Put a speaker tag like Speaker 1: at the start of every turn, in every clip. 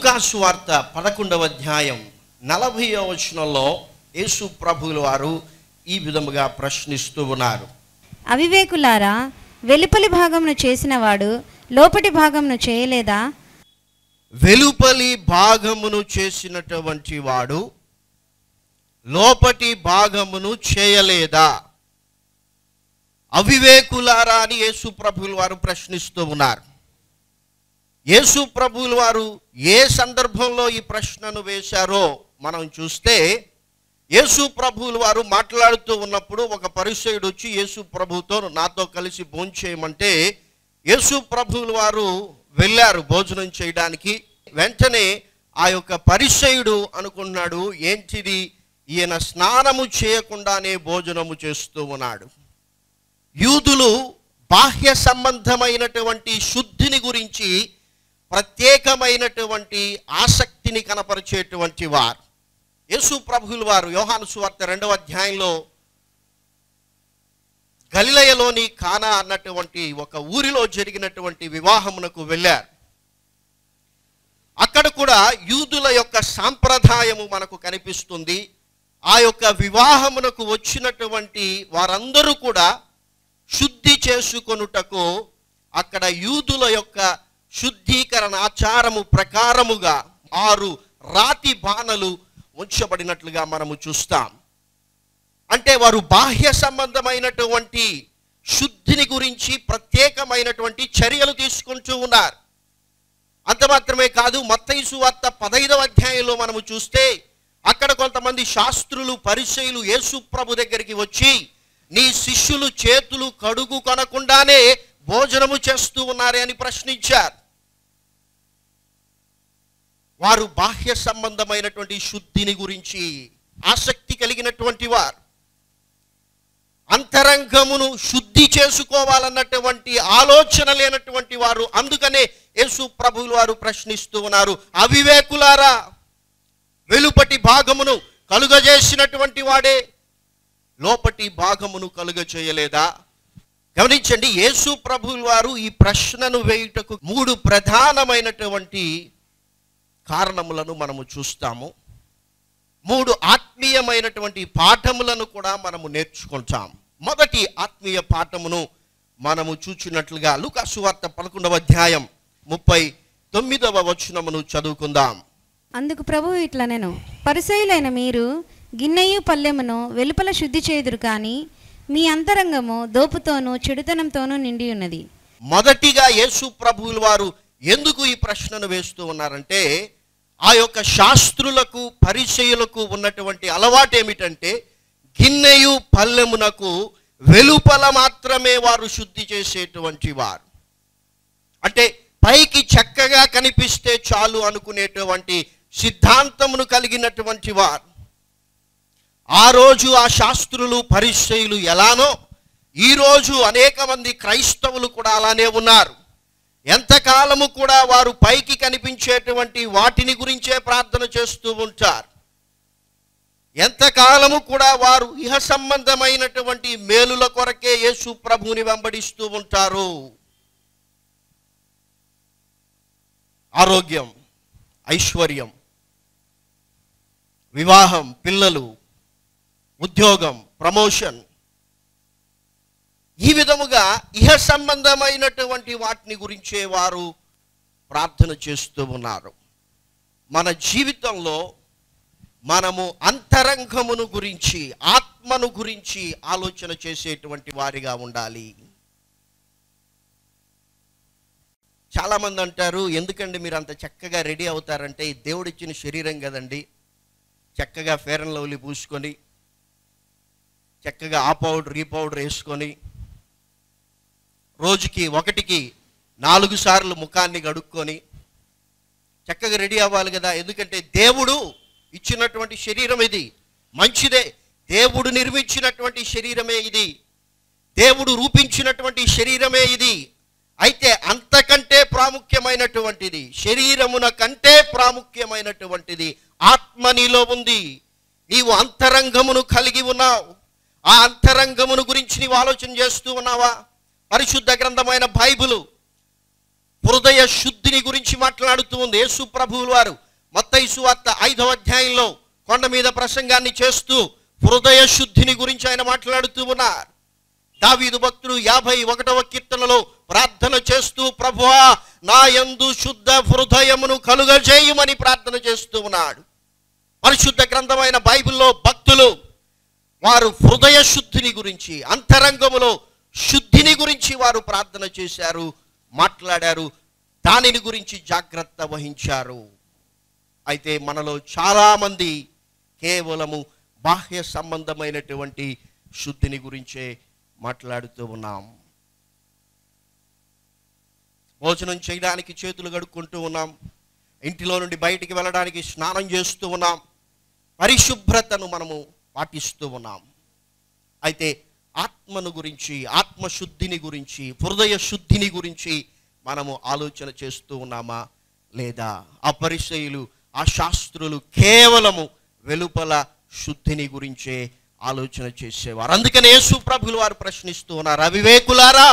Speaker 1: లూకాసు వార్త పదకొండవ అధ్యాయం నలభై వచనంలో యేసు ప్రభువుల వారు ఈ విధముగా ప్రశ్నిస్తూ ఉన్నారు
Speaker 2: అవివేకులారా వెలుపలి భాగమును చేసినవాడు లోపటి భాగమును చేయలేదా
Speaker 1: వెలుపలి భాగమును చేసినటువంటి వాడు లోపటి భాగమును చేయలేదా అవివేకులారా అని యేసు ప్రభువుల వారు ప్రశ్నిస్తూ ఉన్నారు యేసు ప్రభువుల వారు ఏ సందర్భంలో ఈ ప్రశ్నను వేశారో మనం చూస్తే యేసు ప్రభువుల వారు మాట్లాడుతూ ఉన్నప్పుడు ఒక పరిచయుడు వచ్చి యేసు ప్రభుతో నాతో కలిసి భోంచేయమంటే యేసు ప్రభువుల వారు వెళ్ళారు భోజనం చేయడానికి వెంటనే ఆ యొక్క పరిచయుడు అనుకున్నాడు ఏంటిది ఈయన స్నానము చేయకుండానే భోజనము చేస్తూ ఉన్నాడు యూదులు బాహ్య సంబంధమైనటువంటి శుద్ధిని గురించి ప్రత్యేకమైనటువంటి ఆసక్తిని కనపరిచేటువంటి వారు యేసు ప్రభువుల వారు యోహాను సువార్త రెండవ అధ్యాయంలో గలిలయలోని కానా అన్నటువంటి ఒక ఊరిలో జరిగినటువంటి వివాహమునకు వెళ్ళారు అక్కడ కూడా యూదుల యొక్క సాంప్రదాయము మనకు కనిపిస్తుంది ఆ యొక్క వివాహమునకు వచ్చినటువంటి వారందరూ కూడా శుద్ధి చేసుకొనుటకు అక్కడ యూదుల యొక్క శుద్ధీకరణ ఆచారము ప్రకారముగా ఆరు రాతి బాణలు ఉంచబడినట్లుగా మనము చూస్తాం అంటే వారు బాహ్య సంబంధమైనటువంటి శుద్ధిని గురించి ప్రత్యేకమైనటువంటి చర్యలు తీసుకుంటూ ఉన్నారు అంత మాత్రమే కాదు మత్తయి వార్త పదైదవ అధ్యాయంలో మనము చూస్తే అక్కడ కొంతమంది శాస్త్రులు పరిచయులు యేసు ప్రభు దగ్గరికి వచ్చి నీ శిష్యులు చేతులు కడుగు కొనకుండానే భోజనము చేస్తూ ఉన్నారే అని ప్రశ్నించారు వారు బాహ్య సంబంధమైనటువంటి శుద్ధిని గురించి ఆసక్తి కలిగినటువంటి వారు అంతరంగమును శుద్ధి చేసుకోవాలన్నటువంటి ఆలోచన లేనటువంటి వారు అందుకనే యేసు ప్రభువులు వారు ప్రశ్నిస్తూ ఉన్నారు అవివేకులారా వెలుపటి భాగమును కలుగజేసినటువంటి వాడే లోపటి భాగమును కలుగ చేయలేదా గమనించండి యేసు ప్రభువుల వారు ఈ ప్రశ్నను వేయుటకు మూడు ప్రధానమైనటువంటి కారణములను మనము చూస్తాము మూడు ఆత్మీయమైనటువంటి పాఠములను కూడా మనము నేర్చుకుంటాం మొదటి ఆత్మీయ పాఠమును మనము చూచినట్లుగా లూకాసు వార్త పదకొండవ అధ్యాయం ముప్పై తొమ్మిదవ వచనమును చదువుకుందాం
Speaker 2: అందుకు ప్రభువు ఇట్లా నేను పరిసయులైన మీరు గిన్నెయు పల్లెమును వెలుపల శుద్ధి చేదురు కానీ మీ అంతరంగము దోపుతోనూ చెడుతనంతోనూ నిండి ఉన్నది
Speaker 1: మొదటిగా యేసు ప్రభువుల వారు ఎందుకు ఈ ప్రశ్నను వేస్తూ ఉన్నారంటే ఆ యొక్క శాస్త్రులకు పరిచయులకు ఉన్నటువంటి అలవాటు ఏమిటంటే గిన్నెయు పల్లెమునకు వెలుపల మాత్రమే వారు శుద్ధి చేసేటువంటి వారు అంటే పైకి చక్కగా కనిపిస్తే చాలు అనుకునేటువంటి సిద్ధాంతమును కలిగినటువంటి వారు ఆ రోజు ఆ శాస్త్రులు పరిచయులు ఎలానో ఈరోజు అనేక మంది క్రైస్తవులు కూడా అలానే ఉన్నారు ఎంతకాలము కూడా వారు పైకి కనిపించేటువంటి వాటిని గురించే ప్రార్థన చేస్తూ ఉంటారు ఎంతకాలము కూడా వారు ఇహ సంబంధమైనటువంటి మేలుల కొరకే యేసు ప్రభువుని వెంబడిస్తూ ఉంటారు ఆరోగ్యం ఐశ్వర్యం వివాహం పిల్లలు ఉద్యోగం ప్రమోషన్ ఈ విధముగా ఇహ సంబంధమైనటువంటి వాటిని గురించే వారు ప్రార్థన చేస్తూ ఉన్నారు మన జీవితంలో మనము అంతరంగమును గురించి ఆత్మను గురించి ఆలోచన చేసేటువంటి వారిగా ఉండాలి చాలామంది అంటారు ఎందుకండి మీరు అంత చక్కగా రెడీ అవుతారంటే ఈ దేవుడిచ్చిన శరీరం కదండి చక్కగా ఫేర్ అండ్ లవ్లీ పూసుకొని చక్కగా ఆ పౌడర్ ఈ పౌడర్ వేసుకొని రోజుకి ఒకటికి నాలుగు సార్లు ముఖాన్ని గడుక్కొని చక్కగా రెడీ అవ్వాలి కదా ఎందుకంటే దేవుడు ఇచ్చినటువంటి శరీరం ఇది మంచిదే దేవుడు నిర్మించినటువంటి శరీరమే ఇది దేవుడు రూపించినటువంటి శరీరమే ఇది అయితే అంతకంటే ప్రాముఖ్యమైనటువంటిది శరీరమున కంటే ప్రాముఖ్యమైనటువంటిది ఆత్మ నీలో ఉంది నీవు అంతరంగమును కలిగి ఉన్నావు ఆ అంతరంగమును గురించి నీవు ఆలోచన చేస్తూ ఉన్నావా పరిశుద్ధ గ్రంథమైన బైబిలు హృదయ శుద్ధి శుద్ధిని గురించి మాట్లాడుతూ ఉంది యేసు ప్రభువుల వారు మత్తయి సువార్త ఐదవ అధ్యాయంలో కొండ మీద ప్రసంగాన్ని చేస్తూ హృదయ శుద్ధిని గురించి ఆయన మాట్లాడుతూ ఉన్నారు దావీదు భక్తుడు యాభై ఒకటవ కీర్తనలో ప్రార్థన చేస్తూ ప్రభువా నా యందు శుద్ధ హృదయమును కలుగజేయమని ప్రార్థన చేస్తూ ఉన్నాడు పరిశుద్ధ గ్రంథమైన బైబిల్లో భక్తులు వారు హృదయ శుద్ధిని గురించి అంతరంగములో శుద్ధిని గురించి వారు ప్రార్థన చేశారు మాట్లాడారు దానిని గురించి జాగ్రత్త వహించారు అయితే మనలో చాలామంది కేవలము బాహ్య సంబంధమైనటువంటి శుద్ధిని గురించే మాట్లాడుతూ ఉన్నాం భోజనం చేయడానికి చేతులు కడుక్కుంటూ ఉన్నాం ఇంటిలో నుండి బయటికి వెళ్ళడానికి స్నానం చేస్తూ ఉన్నాం పరిశుభ్రతను మనము పాటిస్తూ ఉన్నాం అయితే ఆత్మను గురించి ఆత్మశుద్ధిని గురించి హృదయ శుద్ధిని గురించి మనము ఆలోచన చేస్తూ ఉన్నామా లేదా ఆ పరిచయులు ఆ శాస్త్రులు కేవలము వెలుపల శుద్ధిని గురించే ఆలోచన చేసేవారు అందుకనే యేసు ప్రభులు వారు ప్రశ్నిస్తూ ఉన్నారు అవివేకులారా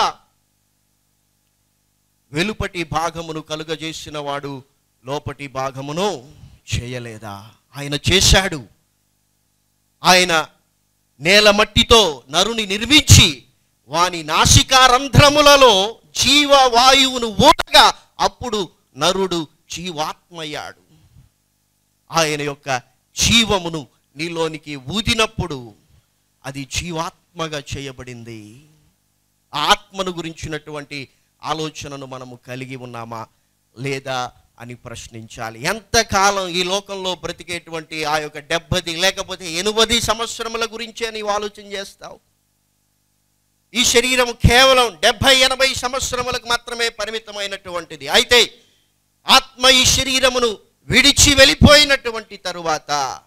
Speaker 1: వెలుపటి భాగమును కలుగజేసిన వాడు లోపటి భాగమును చేయలేదా ఆయన చేశాడు ఆయన నేల మట్టితో నరుని నిర్మించి వాని నాసికారంధ్రములలో జీవవాయువును ఊటగా అప్పుడు నరుడు జీవాత్మయ్యాడు ఆయన యొక్క జీవమును నీలోనికి ఊదినప్పుడు అది జీవాత్మగా చేయబడింది ఆ ఆత్మను గురించినటువంటి ఆలోచనను మనము కలిగి ఉన్నామా లేదా అని ప్రశ్నించాలి ఎంతకాలం ఈ లోకంలో బ్రతికేటువంటి ఆ యొక్క డెబ్బది లేకపోతే ఎనిమిది సంవత్సరముల గురించే నీవు ఆలోచన చేస్తావు ఈ శరీరం కేవలం డెబ్బై ఎనభై సంవత్సరములకు మాత్రమే పరిమితమైనటువంటిది అయితే ఆత్మ ఈ శరీరమును విడిచి వెళ్ళిపోయినటువంటి తరువాత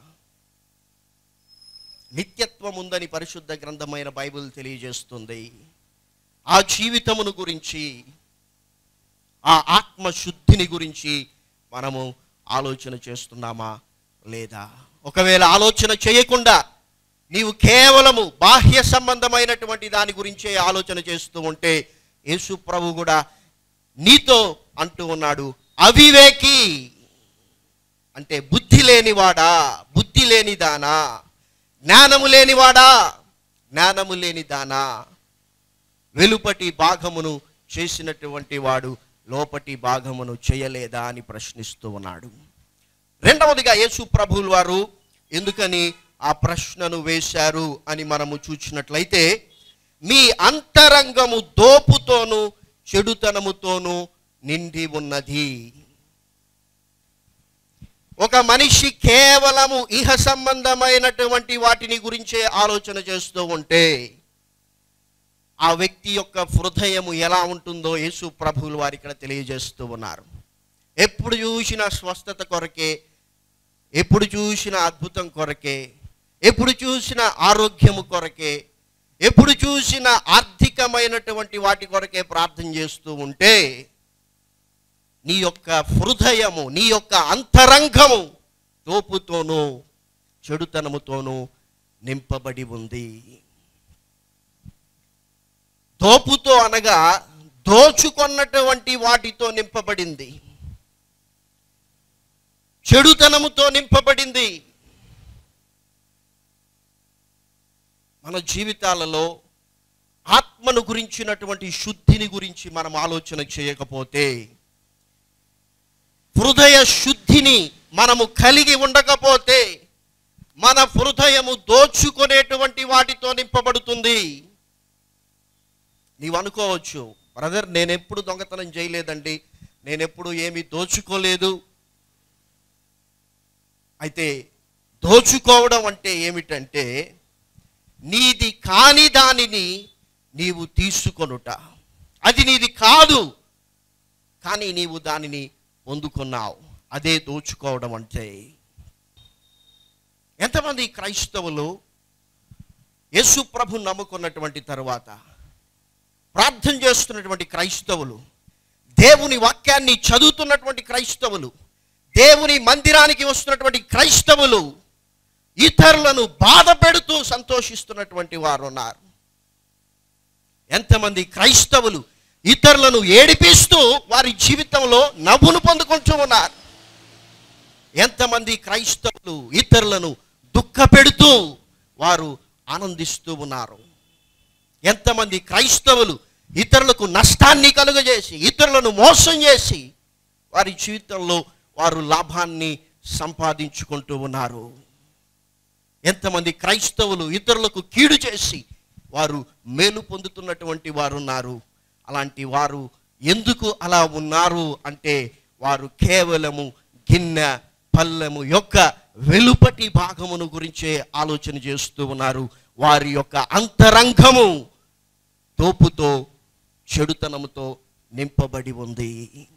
Speaker 1: నిత్యత్వం ఉందని పరిశుద్ధ గ్రంథమైన బైబిల్ తెలియజేస్తుంది ఆ జీవితమును గురించి ఆ ఆత్మశుద్ధిని గురించి మనము ఆలోచన చేస్తున్నామా లేదా ఒకవేళ ఆలోచన చేయకుండా నీవు కేవలము బాహ్య సంబంధమైనటువంటి దాని గురించే ఆలోచన చేస్తూ ఉంటే యేసు ప్రభు కూడా నీతో అంటూ ఉన్నాడు అవివేకి అంటే బుద్ధి లేనివాడా బుద్ధి లేనిదానా జ్ఞానము లేనివాడా జ్ఞానము లేనిదానా వెలుపటి భాగమును చేసినటువంటి వాడు లోపటి భాగమును చేయలేదా అని ప్రశ్నిస్తూ ఉన్నాడు రెండవదిగా యేసు ప్రభువుల వారు ఎందుకని ఆ ప్రశ్నను వేశారు అని మనము చూసినట్లయితే మీ అంతరంగము దోపుతోనూ చెడుతనముతోనూ నిండి ఉన్నది ఒక మనిషి కేవలము ఇహ సంబంధమైనటువంటి వాటిని గురించే ఆలోచన చేస్తూ ఉంటే ఆ వ్యక్తి యొక్క హృదయము ఎలా ఉంటుందో యేసు ప్రభువులు వారు ఇక్కడ తెలియజేస్తూ ఉన్నారు ఎప్పుడు చూసిన స్వస్థత కొరకే ఎప్పుడు చూసిన అద్భుతం కొరకే ఎప్పుడు చూసిన ఆరోగ్యము కొరకే ఎప్పుడు చూసిన ఆర్థికమైనటువంటి వాటి కొరకే ప్రార్థన చేస్తూ ఉంటే నీ యొక్క హృదయము నీ యొక్క అంతరంగము తోపుతోనూ చెడుతనముతోనూ నింపబడి ఉంది దోపుతో అనగా దోచుకొన్నటువంటి వాటితో నింపబడింది చెడుతనముతో నింపబడింది మన జీవితాలలో ఆత్మను గురించినటువంటి శుద్ధిని గురించి మనం ఆలోచన చేయకపోతే హృదయ శుద్ధిని మనము కలిగి ఉండకపోతే మన హృదయము దోచుకునేటువంటి వాటితో నింపబడుతుంది నీవు అనుకోవచ్చు బ్రదర్ నేను ఎప్పుడు దొంగతనం చేయలేదండి నేను ఎప్పుడు ఏమీ దోచుకోలేదు అయితే దోచుకోవడం అంటే ఏమిటంటే నీది కాని దానిని నీవు తీసుకొనుట అది నీది కాదు కానీ నీవు దానిని పొందుకున్నావు అదే దోచుకోవడం అంటే ఎంతమంది క్రైస్తవులు యేసు ప్రభు నమ్ముకున్నటువంటి తరువాత ప్రార్థన చేస్తున్నటువంటి క్రైస్తవులు దేవుని వాక్యాన్ని చదువుతున్నటువంటి క్రైస్తవులు దేవుని మందిరానికి వస్తున్నటువంటి క్రైస్తవులు ఇతరులను బాధ పెడుతూ సంతోషిస్తున్నటువంటి వారు ఉన్నారు ఎంతమంది క్రైస్తవులు ఇతరులను ఏడిపిస్తూ వారి జీవితంలో నవ్వును పొందుకుంటూ ఉన్నారు ఎంతమంది క్రైస్తవులు ఇతరులను దుఃఖపెడుతూ వారు ఆనందిస్తూ ఉన్నారు ఎంతమంది క్రైస్తవులు ఇతరులకు నష్టాన్ని కలుగజేసి ఇతరులను మోసం చేసి వారి జీవితంలో వారు లాభాన్ని సంపాదించుకుంటూ ఉన్నారు ఎంతమంది క్రైస్తవులు ఇతరులకు కీడు చేసి వారు మేలు పొందుతున్నటువంటి వారు ఉన్నారు అలాంటి వారు ఎందుకు అలా ఉన్నారు అంటే వారు కేవలము గిన్నె పల్లెము యొక్క వెలుపటి భాగమును గురించే ఆలోచన చేస్తూ ఉన్నారు వారి యొక్క అంతరంగము తోపుతో చెడుతనముతో నింపబడి ఉంది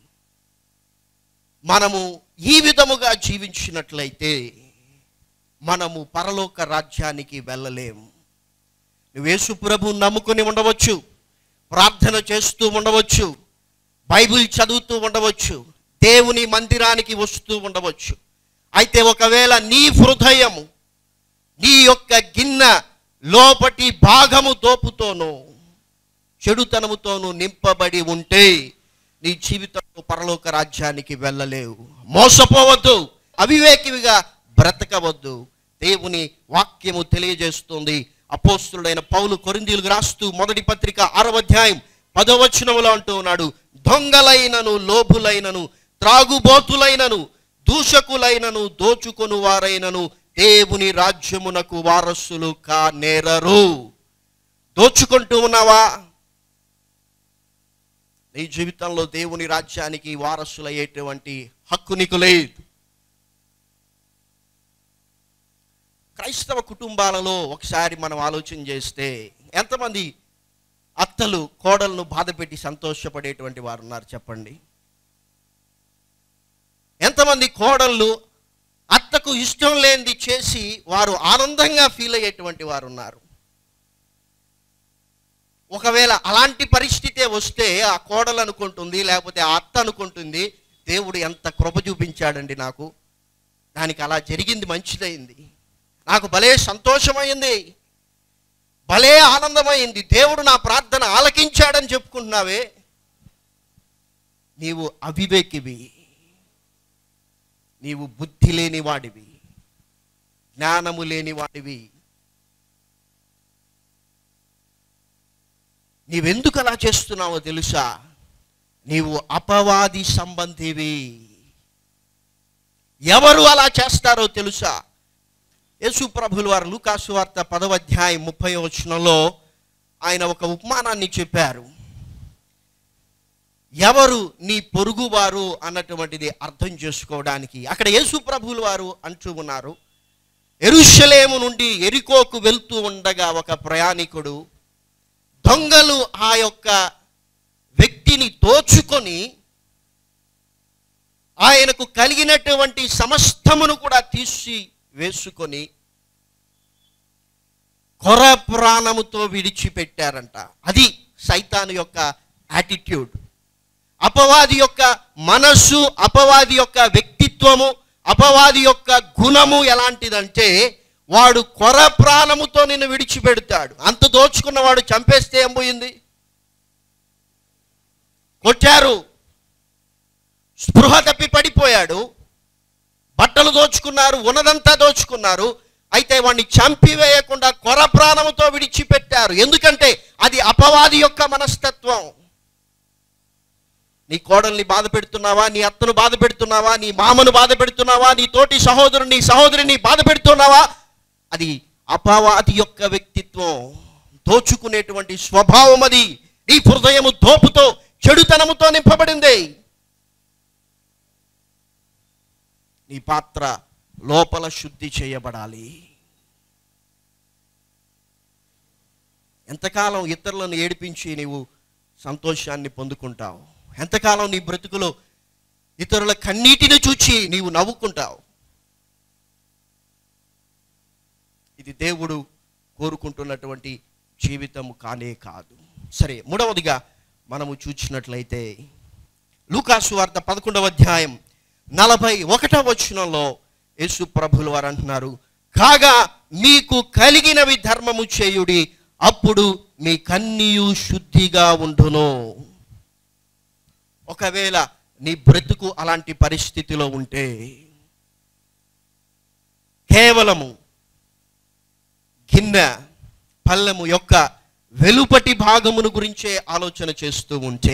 Speaker 1: మనము ఈ విధముగా జీవించినట్లయితే మనము పరలోక రాజ్యానికి వెళ్ళలేము నువ్వు యేసు ప్రభు నమ్ముకుని ఉండవచ్చు ప్రార్థన చేస్తూ ఉండవచ్చు బైబిల్ చదువుతూ ఉండవచ్చు దేవుని మందిరానికి వస్తూ ఉండవచ్చు అయితే ఒకవేళ నీ హృదయము నీ యొక్క గిన్నె లోపటి భాగము దోపుతోనూ చెడుతనముతోనూ నింపబడి ఉంటే నీ జీవితంలో పరలోక రాజ్యానికి వెళ్ళలేవు మోసపోవద్దు అవివేకివిగా బ్రతకవద్దు దేవుని వాక్యము తెలియజేస్తుంది అపోస్తుడైన పౌలు కొరిందీలకు రాస్తూ మొదటి పత్రిక ఆరవ అధ్యాయం పదవచనములో అంటూ ఉన్నాడు దొంగలైనను లోభులైనను త్రాగుబోతులైనను దూషకులైనను దోచుకొను వారైనను దేవుని రాజ్యమునకు వారసులు కానేరరు దోచుకుంటూ ఉన్నావా నీ జీవితంలో దేవుని రాజ్యానికి వారసులయ్యేటువంటి హక్కు నీకు లేదు క్రైస్తవ కుటుంబాలలో ఒకసారి మనం ఆలోచన చేస్తే ఎంతమంది అత్తలు కోడలను బాధపెట్టి సంతోషపడేటువంటి వారు ఉన్నారు చెప్పండి ఎంతమంది కోడళ్ళు అత్తకు ఇష్టం లేనిది చేసి వారు ఆనందంగా ఫీల్ అయ్యేటువంటి వారు ఉన్నారు ఒకవేళ అలాంటి పరిస్థితే వస్తే ఆ కోడలు అనుకుంటుంది లేకపోతే ఆ అత్త అనుకుంటుంది దేవుడు ఎంత కృప చూపించాడండి నాకు దానికి అలా జరిగింది మంచిదైంది నాకు భలే సంతోషమైంది భలే ఆనందమైంది దేవుడు నా ప్రార్థన ఆలకించాడని చెప్పుకుంటున్నావే నీవు అవివేకివి నీవు బుద్ధి లేని వాడివి జ్ఞానము లేని వాడివి నీవెందుకు అలా చేస్తున్నావో తెలుసా నీవు అపవాది సంబంధివి ఎవరు అలా చేస్తారో తెలుసా యేసు ప్రభులు వారు లూకాసు వార్త పదవ అధ్యాయం ముప్పై వచనంలో ఆయన ఒక ఉపమానాన్ని చెప్పారు ఎవరు నీ పొరుగువారు అన్నటువంటిది అర్థం చేసుకోవడానికి అక్కడ యేసు ప్రభులు వారు అంటూ ఉన్నారు ఎరుషలేము నుండి ఎరికోకు వెళ్తూ ఉండగా ఒక ప్రయాణికుడు దొంగలు ఆ యొక్క వ్యక్తిని దోచుకొని ఆయనకు కలిగినటువంటి సమస్తమును కూడా తీసి వేసుకొని కొర ప్రాణముతో విడిచిపెట్టారంట అది సైతాను యొక్క యాటిట్యూడ్ అపవాది యొక్క మనస్సు అపవాది యొక్క వ్యక్తిత్వము అపవాది యొక్క గుణము ఎలాంటిదంటే వాడు కొర ప్రాణముతో నిన్ను విడిచిపెడతాడు అంత దోచుకున్నవాడు చంపేస్తే ఏం పోయింది కొట్టారు స్పృహ తప్పి పడిపోయాడు బట్టలు దోచుకున్నారు ఉన్నదంతా దోచుకున్నారు అయితే వాడిని చంపివేయకుండా కొర ప్రాణముతో విడిచిపెట్టారు ఎందుకంటే అది అపవాది యొక్క మనస్తత్వం నీ కోడల్ని బాధ పెడుతున్నావా నీ అత్తను బాధ పెడుతున్నావా నీ మామను బాధ పెడుతున్నావా నీ తోటి సహోదరుని సహోదరిని బాధ పెడుతున్నావా అది అపవాది యొక్క వ్యక్తిత్వం దోచుకునేటువంటి స్వభావం అది నీ హృదయము దోపుతో చెడుతనముతో నింపబడింది నీ పాత్ర లోపల శుద్ధి చేయబడాలి ఎంతకాలం ఇతరులను ఏడిపించి నీవు సంతోషాన్ని పొందుకుంటావు ఎంతకాలం నీ బ్రతుకులో ఇతరుల కన్నీటిని చూచి నీవు నవ్వుకుంటావు ఇది దేవుడు కోరుకుంటున్నటువంటి జీవితము కానే కాదు సరే మూడవదిగా మనము చూసినట్లయితే లూకాసు వార్త పదకొండవ అధ్యాయం నలభై ఒకటవ వచనంలో యేసు ప్రభులు వారు అంటున్నారు కాగా మీకు కలిగినవి ధర్మము చేయుడి అప్పుడు మీ కన్నీయు శుద్ధిగా ఉండును ఒకవేళ నీ బ్రతుకు అలాంటి పరిస్థితిలో ఉంటే కేవలము గిన్నె పల్లెము యొక్క వెలుపటి భాగమును గురించే ఆలోచన చేస్తూ ఉంటే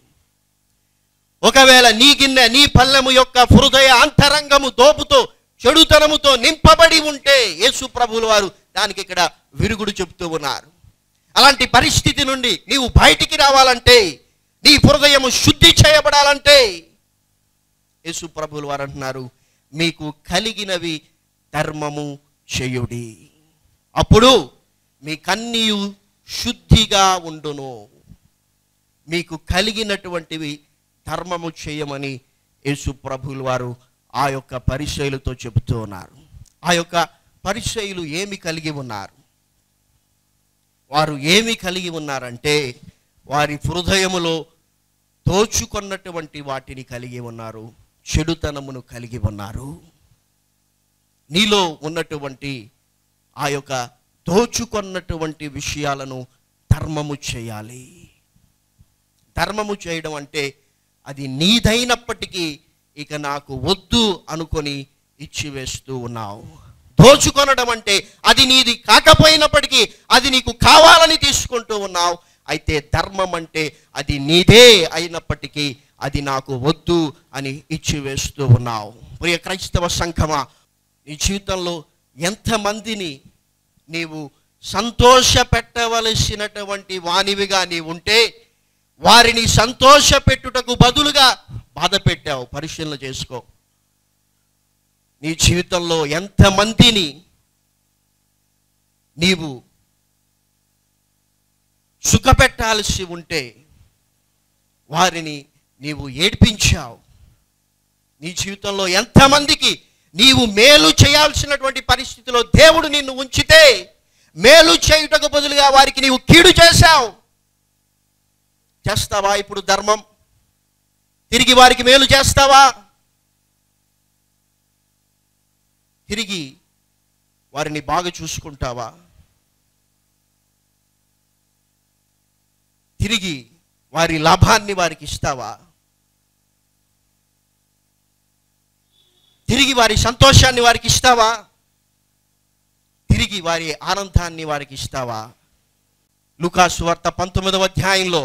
Speaker 1: ఒకవేళ నీ గిన్నె నీ పల్లెము యొక్క హృదయ అంతరంగము దోపుతో చెడుతనముతో నింపబడి ఉంటే యేసు ప్రభువుల వారు దానికి ఇక్కడ విరుగుడు చెప్తూ ఉన్నారు అలాంటి పరిస్థితి నుండి నీవు బయటికి రావాలంటే నీ హృదయము శుద్ధి చేయబడాలంటే యేసు ప్రభువుల వారు అంటున్నారు మీకు కలిగినవి ధర్మము చేయుడి అప్పుడు మీ కన్నీయు శుద్ధిగా ఉండును మీకు కలిగినటువంటివి ధర్మము చేయమని యేసు ప్రభువుల వారు ఆ యొక్క పరిచయులతో చెబుతూ ఉన్నారు ఆ యొక్క పరిచయులు ఏమి కలిగి ఉన్నారు వారు ఏమి కలిగి ఉన్నారంటే వారి హృదయములో దోచుకున్నటువంటి వాటిని కలిగి ఉన్నారు చెడుతనమును కలిగి ఉన్నారు నీలో ఉన్నటువంటి ఆ యొక్క దోచుకున్నటువంటి విషయాలను ధర్మము చేయాలి ధర్మము చేయడం అంటే అది నీదైనప్పటికీ ఇక నాకు వద్దు అనుకొని ఇచ్చివేస్తూ ఉన్నావు దోచుకొనడం అంటే అది నీది కాకపోయినప్పటికీ అది నీకు కావాలని తీసుకుంటూ ఉన్నావు అయితే ధర్మం అంటే అది నీదే అయినప్పటికీ అది నాకు వద్దు అని ఇచ్చివేస్తూ ఉన్నావు ప్రియ క్రైస్తవ సంఘమా నీ జీవితంలో ఎంతమందిని నీవు సంతోష పెట్టవలసినటువంటి వానివిగా నీవు ఉంటే వారిని సంతోష పెట్టుటకు బదులుగా బాధ పెట్టావు పరిశీలన చేసుకో నీ జీవితంలో ఎంతమందిని నీవు సుఖపెట్టాల్సి ఉంటే వారిని నీవు ఏడ్పించావు నీ జీవితంలో ఎంతమందికి నీవు మేలు చేయాల్సినటువంటి పరిస్థితిలో దేవుడు నిన్ను ఉంచితే మేలు చేయుటకు బదులుగా వారికి నీవు కీడు చేశావు చేస్తావా ఇప్పుడు ధర్మం తిరిగి వారికి మేలు చేస్తావా తిరిగి వారిని బాగా చూసుకుంటావా తిరిగి వారి లాభాన్ని వారికి ఇస్తావా తిరిగి వారి సంతోషాన్ని వారికి ఇస్తావా తిరిగి వారి ఆనందాన్ని వారికి ఇస్తావా లుకాసు వార్త పంతొమ్మిదవ అధ్యాయంలో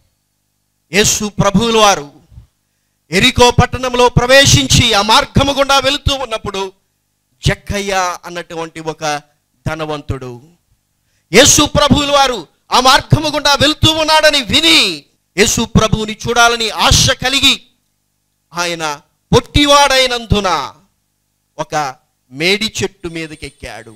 Speaker 1: యేసు ప్రభువుల వారు ఎరికో పట్టణంలో ప్రవేశించి ఆ మార్గము గుండా వెళుతూ ఉన్నప్పుడు జక్కయ్య అన్నటువంటి ఒక ధనవంతుడు యేసు ప్రభువుల వారు ఆ మార్గము గుండా వెళుతూ ఉన్నాడని విని యేసు ప్రభువుని చూడాలని ఆశ కలిగి ఆయన పొట్టివాడైనందున ఒక మేడి చెట్టు మీదకి ఎక్కాడు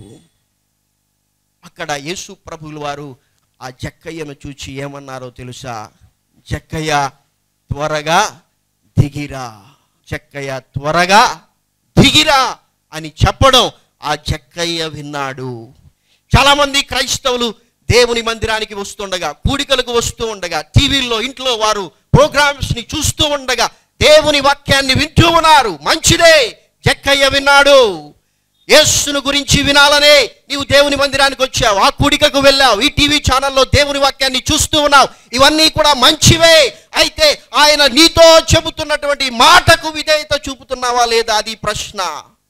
Speaker 1: అక్కడ యేసు ప్రభువుల వారు ఆ జక్కయ్యను చూచి ఏమన్నారో తెలుసా జక్కయ్య త్వరగా దిగిరా జక్కయ్య త్వరగా దిగిరా అని చెప్పడం ఆ జక్కయ్య విన్నాడు చాలామంది క్రైస్తవులు దేవుని మందిరానికి వస్తుండగా కూడికలకు వస్తూ ఉండగా టీవీల్లో ఇంట్లో వారు ప్రోగ్రామ్స్ ని చూస్తూ ఉండగా దేవుని వాక్యాన్ని వింటూ ఉన్నారు మంచిదే జక్కయ్య విన్నాడు యేసును గురించి వినాలనే నీవు దేవుని మందిరానికి వచ్చావు ఆ కూడికకు వెళ్ళావు ఈ టీవీ ఛానల్లో దేవుని వాక్యాన్ని చూస్తూ ఉన్నావు ఇవన్నీ కూడా మంచివే అయితే ఆయన నీతో చెబుతున్నటువంటి మాటకు విధేయత చూపుతున్నావా లేదా అది ప్రశ్న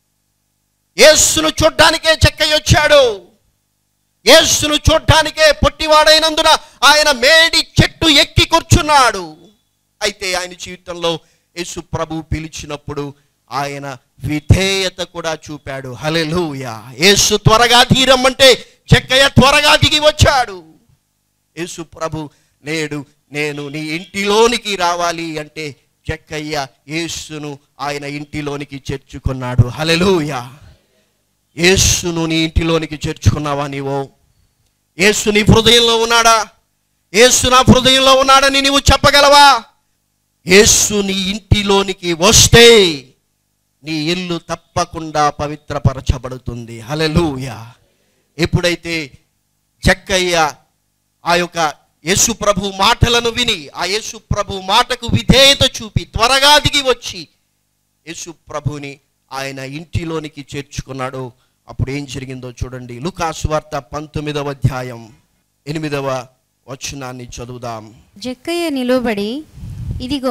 Speaker 1: యేసును చూడ్డానికే చెక్కయ్య వచ్చాడు యేసును చూడ్డానికే పొట్టివాడైనందున ఆయన మేడి చెట్టు ఎక్కి కూర్చున్నాడు అయితే ఆయన జీవితంలో యేసు ప్రభు పిలిచినప్పుడు ఆయన విధేయత కూడా చూపాడు హలెలూయా యేసు త్వరగా ధీరమ్మంటే చెక్కయ్య త్వరగా దిగి వచ్చాడు యేసు ప్రభు నేడు నేను నీ ఇంటిలోనికి రావాలి అంటే చెక్కయ్య యేసును ఆయన ఇంటిలోనికి చేర్చుకున్నాడు హలెలూయా యేసును నీ ఇంటిలోనికి చేర్చుకున్నావా నీవో యేసు నీ హృదయంలో ఉన్నాడా యేసు నా హృదయంలో ఉన్నాడని నీవు చెప్పగలవా యేసు నీ ఇంటిలోనికి వస్తే నీ ఇల్లు తప్పకుండా పవిత్రపరచబడుతుంది హలెలూయా ఎప్పుడైతే చెక్కయ్య ఆ యొక్క యేసు ప్రభు మాటలను విని ఆ యేసు ప్రభు మాటకు విధేయత చూపి త్వరగా దిగి వచ్చి యేసు ప్రభుని ఆయన ఇంటిలోనికి చేర్చుకున్నాడు అప్పుడు ఏం జరిగిందో చూడండి లుకాసు వార్త పంతొమ్మిదవ అధ్యాయం ఎనిమిదవ వచనాన్ని చదువుదాం
Speaker 2: జక్కయ్య నిలువబడి ఇదిగో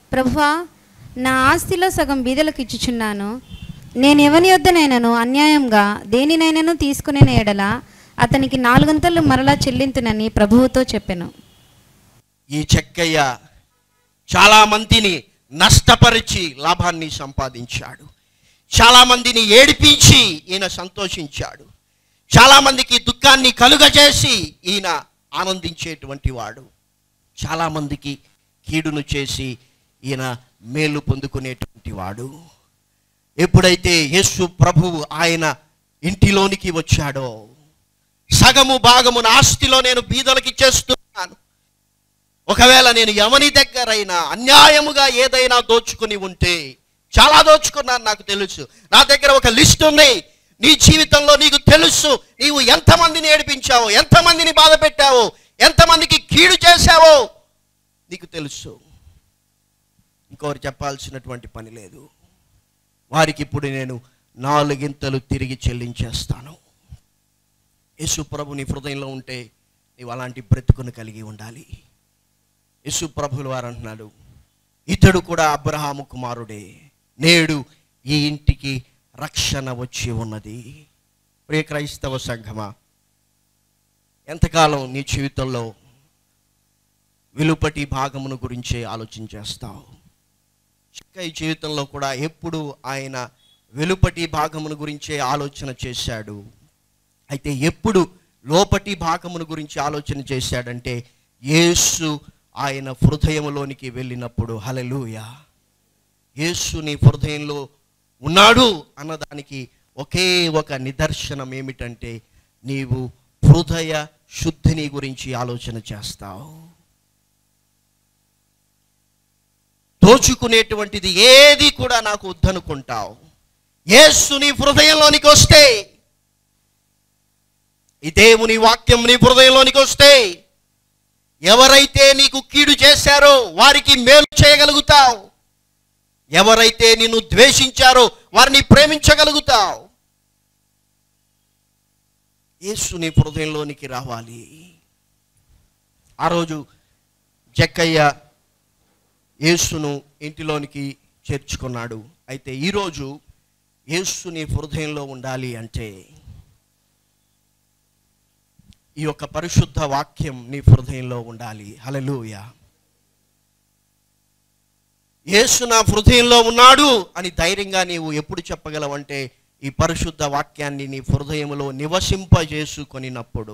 Speaker 2: ప్రభువా నా ఆస్తిలో సగం బీదలకు ఇచ్చుచున్నాను నేను ఎవని వద్దనైనను అన్యాయంగా దేనినైనాను తీసుకునే ఎడల అతనికి నాలుగంతలు మరలా చెల్లింతునని ప్రభువుతో చెప్పెను
Speaker 1: ఈ చెక్కయ్య చాలా మందిని నష్టపరిచి లాభాన్ని సంపాదించాడు చాలా మందిని ఏడిపించి ఈయన సంతోషించాడు చాలా మందికి దుఃఖాన్ని కలుగజేసి ఈయన ఆనందించేటువంటి వాడు చాలా మందికి కీడును చేసి ఈయన మేలు పొందుకునేటువంటి వాడు ఎప్పుడైతే యేసు ప్రభువు ఆయన ఇంటిలోనికి వచ్చాడో సగము భాగము నా ఆస్తిలో నేను బీదలకి ఇచ్చేస్తున్నాను ఒకవేళ నేను ఎవని దగ్గరైనా అన్యాయముగా ఏదైనా దోచుకుని ఉంటే చాలా దోచుకున్నాను నాకు తెలుసు నా దగ్గర ఒక లిస్ట్ ఉంది నీ జీవితంలో నీకు తెలుసు నీవు ఎంతమందిని ఏడిపించావో ఎంతమందిని బాధ పెట్టావో ఎంతమందికి కీడు చేశావో నీకు తెలుసు ఇంకోరు చెప్పాల్సినటువంటి పని లేదు వారికి ఇప్పుడు నేను నాలుగింతలు తిరిగి చెల్లించేస్తాను యేసు ప్రభు నీ హృదయంలో ఉంటే నీవు అలాంటి బ్రతుకును కలిగి ఉండాలి యేసు ప్రభులు వారు అంటున్నాడు ఇతడు కూడా అబ్రహాము కుమారుడే నేడు ఈ ఇంటికి రక్షణ వచ్చి ఉన్నది ప్రియ క్రైస్తవ సంఘమా ఎంతకాలం నీ జీవితంలో వెలుపటి భాగమును గురించే ఆలోచన చేస్తావు ఇంకా ఈ జీవితంలో కూడా ఎప్పుడు ఆయన వెలుపటి భాగమును గురించే ఆలోచన చేశాడు అయితే ఎప్పుడు లోపటి భాగమును గురించి ఆలోచన చేశాడంటే యేసు ఆయన హృదయంలోనికి వెళ్ళినప్పుడు హలలుయ యేసు నీ హృదయంలో ఉన్నాడు అన్నదానికి ఒకే ఒక నిదర్శనం ఏమిటంటే నీవు హృదయ శుద్ధిని గురించి ఆలోచన చేస్తావు దోచుకునేటువంటిది ఏది కూడా నాకు వద్దనుకుంటావు యేసు నీ హృదయంలోనికి వస్తే ఈ దేవుని వాక్యం నీ హృదయంలోనికి వస్తే ఎవరైతే నీకు కీడు చేశారో వారికి మేలు చేయగలుగుతావు ఎవరైతే నిన్ను ద్వేషించారో వారిని ప్రేమించగలుగుతావు యేసు నీ హృదయంలోనికి రావాలి ఆ రోజు జక్కయ్య యేసును ఇంటిలోనికి చేర్చుకున్నాడు అయితే ఈరోజు యేసు నీ హృదయంలో ఉండాలి అంటే ఈ యొక్క పరిశుద్ధ వాక్యం నీ హృదయంలో ఉండాలి హలలుయ యేసు నా హృదయంలో ఉన్నాడు అని ధైర్యంగా నీవు ఎప్పుడు చెప్పగలవంటే ఈ పరిశుద్ధ వాక్యాన్ని నీ హృదయంలో నివసింపజేసుకొనినప్పుడు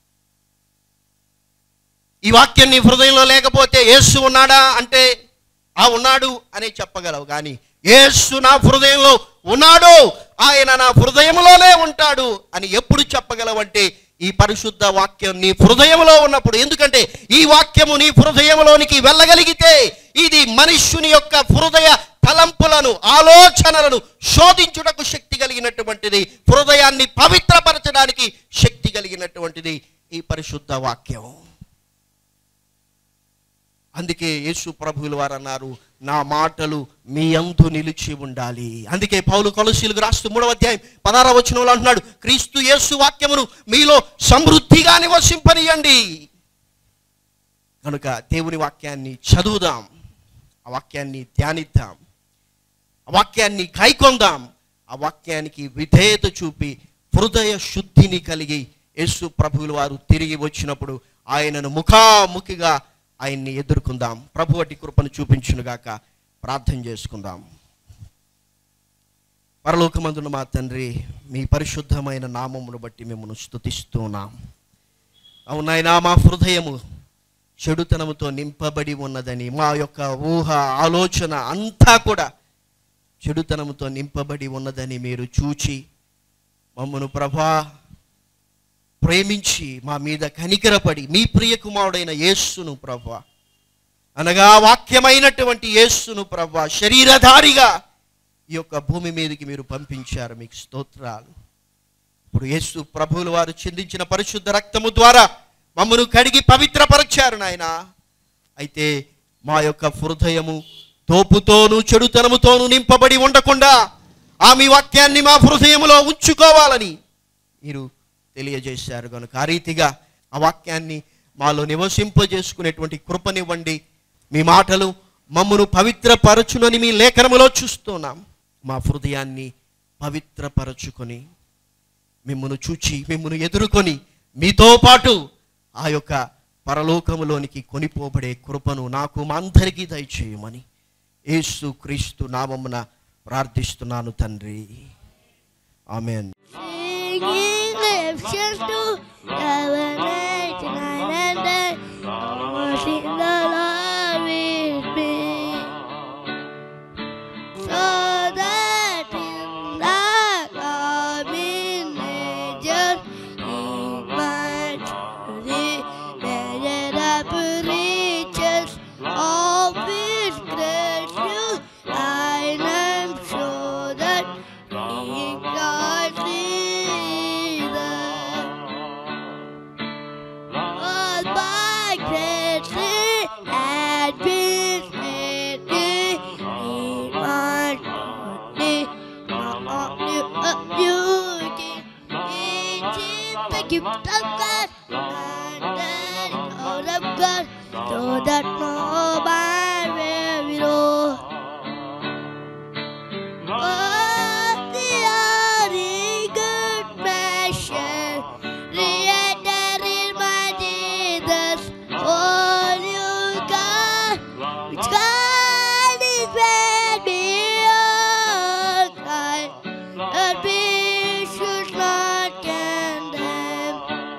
Speaker 1: ఈ వాక్యం నీ హృదయంలో లేకపోతే యేసు ఉన్నాడా అంటే ఆ ఉన్నాడు అని చెప్పగలవు కానీ యేసు నా హృదయంలో ఉన్నాడు ఆయన నా హృదయంలోనే ఉంటాడు అని ఎప్పుడు చెప్పగలవంటే ఈ పరిశుద్ధ వాక్యం నీ హృదయంలో ఉన్నప్పుడు ఎందుకంటే ఈ వాక్యము నీ హృదయంలోనికి వెళ్ళగలిగితే ఇది మనుష్యుని యొక్క హృదయ తలంపులను ఆలోచనలను శోధించుటకు శక్తి కలిగినటువంటిది హృదయాన్ని పవిత్రపరచడానికి శక్తి కలిగినటువంటిది ఈ పరిశుద్ధ వాక్యం అందుకే యేసు ప్రభువులు వారు అన్నారు నా మాటలు మీ అందు నిలిచి ఉండాలి అందుకే పౌలు కొలసీలకు రాస్తూ మూడవ అధ్యాయం పదార వచనంలో అంటున్నాడు క్రీస్తు యేసు వాక్యమును మీలో సమృద్ధిగా నివసింపనీయండి కనుక దేవుని వాక్యాన్ని చదువుదాం ఆ వాక్యాన్ని ధ్యానిద్దాం ఆ వాక్యాన్ని కైకొందాం ఆ వాక్యానికి విధేయత చూపి హృదయ శుద్ధిని కలిగి యేసు ప్రభువుల వారు తిరిగి వచ్చినప్పుడు ఆయనను ముఖాముఖిగా ఆయన్ని ఎదుర్కొందాం ప్రభు అటి కృపను చూపించునుగాక ప్రార్థన చేసుకుందాం పరలోకమందున మా తండ్రి మీ పరిశుద్ధమైన నామమును బట్టి మిమ్మల్ని స్తుతిస్తున్నాం అవునాయనా మా హృదయము చెడుతనముతో నింపబడి ఉన్నదని మా యొక్క ఊహ ఆలోచన అంతా కూడా చెడుతనముతో నింపబడి ఉన్నదని మీరు చూచి మమ్మను ప్రభా ప్రేమించి మా మీద కనికరపడి మీ ప్రియ కుమారుడైన యేస్సును ప్రభా అనగా వాక్యమైనటువంటి యేస్సును ప్రభా శరీరధారిగా ఈ యొక్క భూమి మీదకి మీరు పంపించారు మీకు స్తోత్రాలు ఇప్పుడు యేసు ప్రభువుల వారు చిందించిన పరిశుద్ధ రక్తము ద్వారా మమ్మను కడిగి పవిత్రపరచారు నాయన అయితే మా యొక్క హృదయము తోపుతోనూ చెడుతనముతోనూ నింపబడి ఉండకుండా ఆ మీ వాక్యాన్ని మా హృదయములో ఉంచుకోవాలని మీరు తెలియజేశారు కనుక ఆ రీతిగా ఆ వాక్యాన్ని మాలో నివసింపజేసుకునేటువంటి కృపనివ్వండి మీ మాటలు మమ్మను పవిత్రపరచునని మీ లేఖనములో చూస్తున్నాం మా హృదయాన్ని పవిత్రపరచుకొని మిమ్మను చూచి మిమ్మను ఎదుర్కొని మీతో పాటు ఆ యొక్క పరలోకములోనికి కొనిపోబడే కృపను నాకు మా అందరికీ దయచేయమని యేసు క్రీస్తు నామమున ప్రార్థిస్తున్నాను తండ్రి amen
Speaker 3: Singing liftions to heaven and night and day. Worship the Lord with me. So that in the coming ages He might truly measure up riches of His grace to thine and show that He can see them. All by grace and peace and He might truly not you a beauty. Each is the gift of God and that is out of God, so that no man will be lost. Oh, the only good measure, created in my Jesus, all you got, which God is made me all time, and we should not condemn.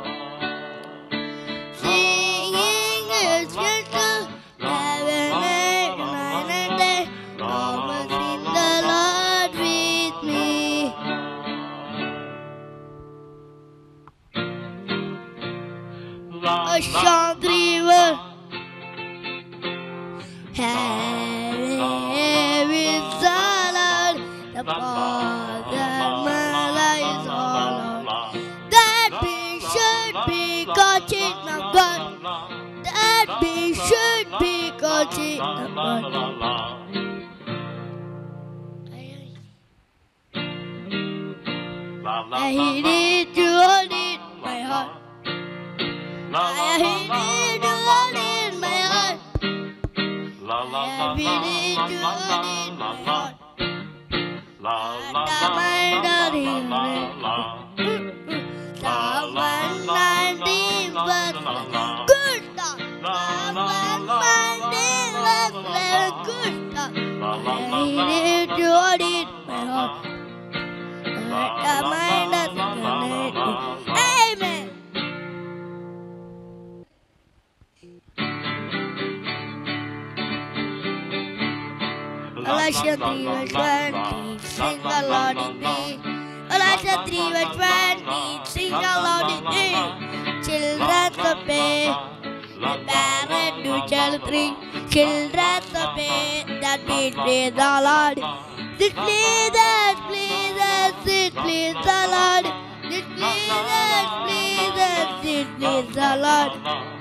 Speaker 3: Singing is just to heaven and night and day. Always in the Lord with me. A strong river. Heaven is the Lord. The Father, Mother is all Lord. That we should be coaching of God. That we should be coaching of God. I need you all in my heart. I need you all in my heart. I need you all in my heart. Someone not even Someone not even good stuff. Someone not even good stuff. I need you all in my heart. Amen. Elisha 3 verse 20, sing the Lord in me. Elisha 3 verse 20, sing the Lord in me. Children obey, the parent do children. Children obey, that means praise the Lord. This please us, please us, this please the Lord. This please us, please us, this please the Lord.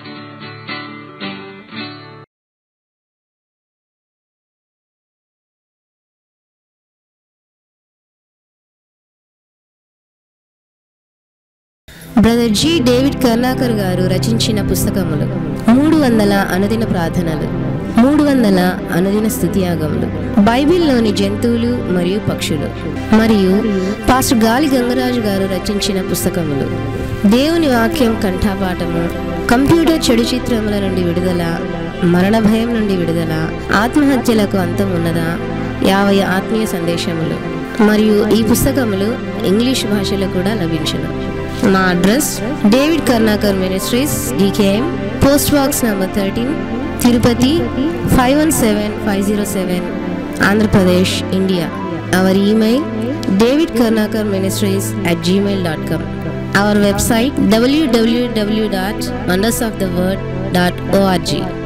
Speaker 4: Brother G David Karnakar garu రచించిన పుస్తకములు మూడు వందల అనుదిన ప్రార్థనలు మూడు వందల అనుదిన స్థుతియాగములు బైబిల్లోని జంతువులు మరియు పక్షులు మరియు పాస్టర్ గాలి గంగరాజు గారు రచించిన పుస్తకములు దేవుని వాక్యం కంఠపాఠము కంప్యూటర్ చెడు చిత్రముల నుండి విడుదల మరణ భయం నుండి విడుదల ఆత్మహత్యలకు అంతం ఉన్నదా యాభై ఆత్మీయ సందేశములు మరియు ఈ పుస్తకములు ఇంగ్లీష్ భాషలో కూడా లభించును మా address David Karnakar ministries DKM post box number thirteen Tirupati five one seven five zero seven Andhra Pradesh India our email David Karnakar ministries at Gmail dot com our website W W W dot wonders of the word dot ORG